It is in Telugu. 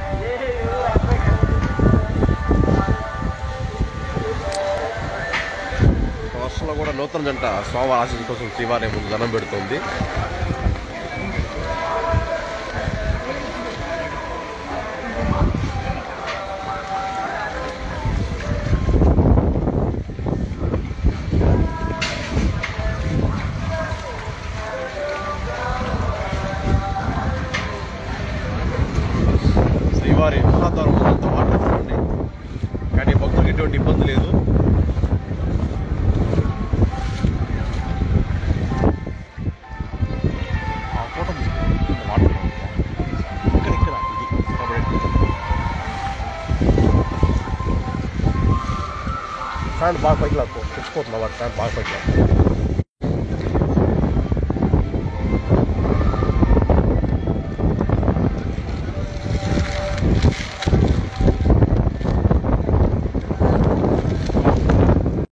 వర్షంలో కూడా నూతన జంట స్వామివారి ఆశీస్సు కోసం శ్రీవారి ముందు దండం పెడుతుంది శ్రీవారి మహాద్వారం అంతా వాటర్ చూడండి కానీ భక్తులకు ఎటువంటి ఇబ్బంది లేదు ఆ ఫోటో తీసుకో. వాటర్ ఇక్కడ ఇక్కడ ఇది కాబట్టి ఫ్యాన్ బాగా పైకి లాక్కో తెచ్చిపోతున్నా వాటి ఫ్యాన్ బాగా పైకి లాక్కో